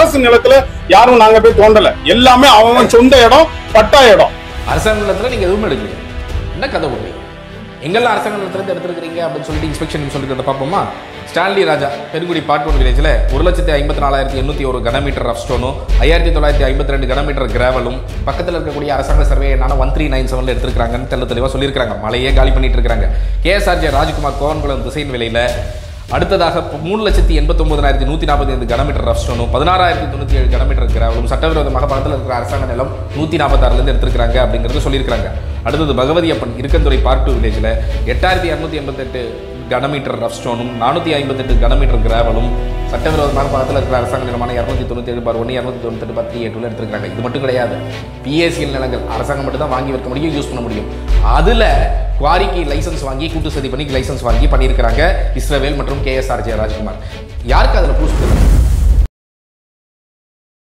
அரசு நிலத்துல யாரும் நாங்க போய் தோண்டல எல்லாமே அவன் சொந்த இடம் பட்டா இடம் அரசாங்க நிலத்துல நீங்க எதுவுமே எடுக்கலையா என்ன கதை விடுறீங்க எங்கெல்லாம் அரசாங்க நிலத்துல இருந்து எடுத்துருக்கீங்க அப்படின்னு சொல்லிட்டு இன்ஸ்பெக்ஷன் சொல்லிட்டு பார்ப்போமா Stanley Raja Perungudi part one வில்லேஜில் ஒரு லட்சத்தி ஐம்பத்தி நாலாயிரத்தி எண்ணூற்றி ஒரு கனமீட்டர் ரஃப் ஸ்டோனும் ஐயாயிரத்தி தொள்ளாயிரத்தி ஐம்பத்தி ரெண்டு கனமீட்டர் கிராவலும் பக்கத்தில் இருக்கக்கூடிய அரசாங்க சர்வே என்னன்னா ஒன் த்ரீ நைன் செவனில் எடுத்துருக்காங்கன்னு தெள்ள தெளிவாக சொல்லியிருக்காங்க மலையே காலி பண்ணிட்டு இருக்காங்க கேஎஸ்ஆர்ஜே ராஜ்குமார் கோவன்குளம் திசையின் விலையில் அடுத்ததாக இப்போ மூணு லட்சத்தி எண்பத்தொம்பதாயிரத்தி நூற்றி நாற்பத்தி ஐந்து கனமீட்டர் ரஃப் ஸ்டோனும் பதினாறாயிரத்தி தொண்ணூற்றி ஏழு கனமீட்டர் கிராவலும் சட்டவிரோதமாக பக்கத்தில் இருக்கிற அரசாங்க நிலம் நூற்றி நாற்பத்தாறுலேருந்து எடுத்திருக்காங்க அப்படிங்கிறது சொல்லியிருக்காங்க அடுத்தது பகவதி அப்பன் இருக்கந்துறை பார்ட் டூ வில்லேஜில் எட்டாயிரத்தி இரநூத்தி எண்பத்தெட்டு கனமீட்டர் ரஃப் ஸ்டோனும் நானூற்றி ஐம்பத்தெட்டு கனமீட்டர் கிராவலும் சட்டவிரோதமாக பக்கத்தில் இருக்கிற அரசாங்க நிலமான இரநூத்தி தொண்ணூற்றி ஏழு பார் ஒன்று இரநூத்தி தொண்ணூத்தெட்டு பத்து எட்டுல எடுத்திருக்காங்க இது மட்டும் கிடையாது பிஎஸ்சிஎல் நிலங்கள் அரசாங்கம் மட்டும் தான் வாங்கி வைக்க முடியும் யூஸ் பண்ண முடியும் அதில் குவாரிக்கு லைசன்ஸ் வாங்கி கூட்டு சதி பண்ணி லைசன்ஸ் வாங்கி பண்ணியிருக்கிறாங்க இஸ்ரவேல் மற்றும் கேஎஸ்ஆர் ஜெய ராஜ்குமார் யாருக்கு அதில் ப்ரூஃப்